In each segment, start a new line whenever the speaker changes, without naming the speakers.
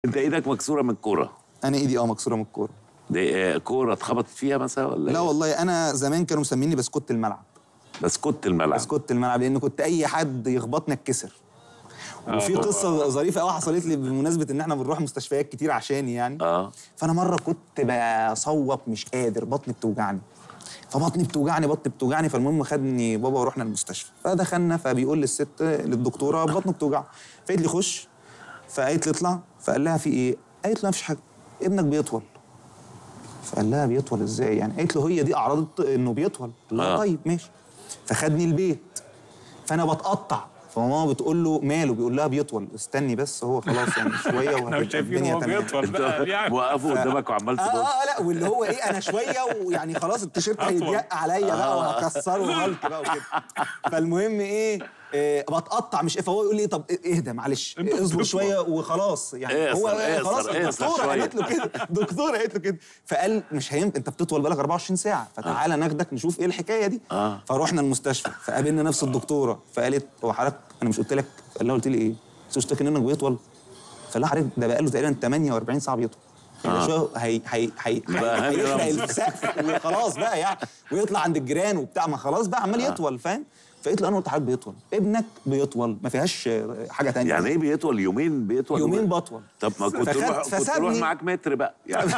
انت ايدك مكسوره من الكوره
انا ايدي اه مكسوره من الكوره
دي آه، كوره اتخبطت فيها مثلا ولا
لا
إيه؟
والله انا زمان كانوا مسميني بسكوت الملعب
بسكوت الملعب
بسكوت الملعب لان كنت اي حد يخبطني اتكسر وفي قصه ظريفه قوي حصلت لي بمناسبه ان احنا بنروح مستشفيات كتير عشاني يعني
اه
فانا مره كنت بصوت مش قادر بطني بتوجعني فبطني بتوجعني بطني بتوجعني فالمهم خدني بابا ورحنا المستشفى فدخلنا فبيقول للست للدكتوره بطنك بتوجع فقالت لي خش فقالت لي اطلع فقال لها في ايه؟ قالت له مفيش حاجه ابنك بيطول فقال لها بيطول ازاي يعني؟ قالت له هي دي اعراض الط- انه بيطول قال لها
آه.
طيب ماشي فخدني البيت فانا بتقطع فماما بتقول له ماله بيقول لها بيطول استني بس هو خلاص يعني شويه
احنا
وهتبقى
مش شايفين
الدنيا
هو
تمام
بيطول بقى يعني
وقفوا قدامك وعمال
اه
تبص
اه لا واللي هو ايه انا شويه ويعني خلاص التيشيرت
أطول.
هيضيق عليا بقى وهكسره هالك بقى وكده فالمهم ايه آه بتقطع مش فهو يقول لي طب اهدى معلش
أنت
اصبر
بتطول.
شويه وخلاص يعني
اقصر،
هو
اقصر،
خلاص
اقصر
الدكتوره
شوية.
قالت له كده الدكتوره قالت له كده فقال مش هينفع انت بتطول بقالك 24 ساعه فتعالى ناخدك نشوف ايه الحكايه دي
آه.
فروحنا المستشفى فقابلنا نفس الدكتوره فقالت هو حضرتك انا مش قلت لك قال لها قلت لي ايه؟ بس اشتكي انك بيطول فقال لها حضرتك ده بقاله تقريبا 48 ساعه بيطول يعني شويه هي هي هي
بقى هاني
هيخلق
رمزي.
السقف وخلاص بقى يعني ويطلع عند الجيران وبتاع ما خلاص بقى عمال يطول فاهم فقلت له انا قلت لحضرتك بيطول ابنك بيطول ما فيهاش حاجه تانية
يعني ايه بيطول يومين بيطول
يومين بطول
طب ما كنت
فخد-
تروح كنت تروح
فسابني.
معاك متر بقى يعني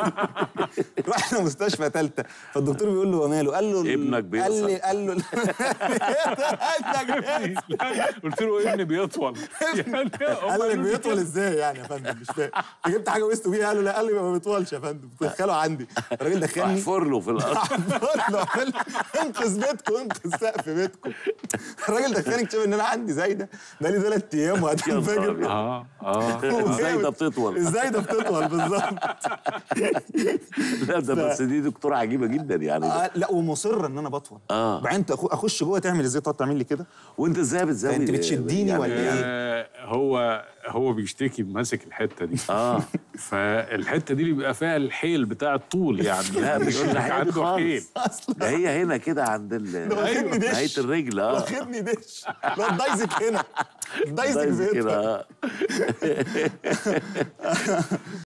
رحنا مستشفى ثالثه فالدكتور بيقول له وماله قال له
ابنك
قال لي
بيقصر.
قال له ابنك بيقصر.
قلت له ابني بيطول يعني هم
قال
قالوا
لك
لي
بيطول
كده.
ازاي يعني يا فندم مش فاهم انت جبت حاجه وقست بيها قال له لا قال لي ما بيطولش يا فندم دخله عندي الراجل دخلني
احفر له في الارض
قلت له عمل- انقذ بيتكم انقذ سقف بيتكم الراجل دخلني اكتشف ان انا عندي زايده بقالي ثلاث ايام
يا نهار
وهتنفجر
أبيض.
اه اه
ازاي ده بتطول
ازاي ده بتطول بالظبط
لا ده بس دي دكتوره عجيبه جدا يعني ده.
آه، لا ومصره ان انا بطول
آه.
بعدين أخ- اخش جوه تعمل ازاي تقعد تعمل لي كده
وانت ازاي بتزود
أنت بتشديني ولا إيه؟
آه، هو هو بيشتكي ماسك الحته دي
اه
فالحته دي بيبقى فيها الحيل بتاع الطول يعني
لا مش
بيقول لك
الناحيه دي
عنده حيل
خالص ده هي هنا كده عند ال
واخدني دش.
نهايه الرجل اه
واخدني دش لا الدايزك هنا الدايزك
دايز
بيطول
كده آه.